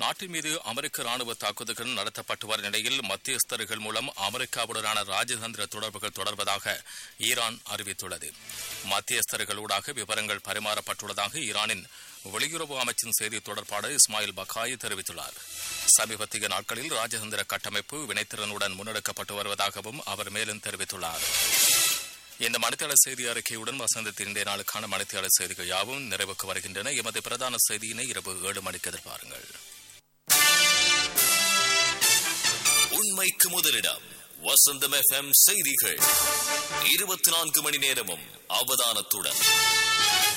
நாட்டின் மீது அமெரிக்க ராணுவ தாக்குதல்கள் நடத்தப்பட்டு வரும் நிலையில் மத்தியஸ்தர்கள் மூலம் அமெரிக்காவுடனான ராஜதந்திர தொடர்புகள் தொடர்வதாக ஈரான் அறிவித்துள்ளது மத்தியஸ்தர்களூடாக விவரங்கள் பரிமாறப்பட்டுள்ளதாக ஈரானின் வெளியுறவு அமைச்சின் செய்தி தொடர்பாளர் இஸ்மாயில் பக்காய் தெரிவித்துள்ளார் சமீபத்திய நாட்களில் ராஜதந்திர கட்டமைப்பு வினைத்திறனுடன் முன்னெடுக்கப்பட்டு வருவதாகவும் அவர் மேலும் தெரிவித்துள்ளார் இந்த மணித்தள செய்தி அறிக்கையுடன் வசந்தத்தின் இன்றைய நாளுக்கான மணித்தள செய்திகள் யாவும் நிறைவுக்கு வருகின்றன எமது பிரதான செய்தியினை இரவு ஏழு மணிக்கு எதிர்பாருங்கள் உண்மைக்கு முதலிடம் வசந்தம் எஃப்எம் செய்திகள் இருபத்தி நான்கு மணி நேரமும் அவதானத்துடன்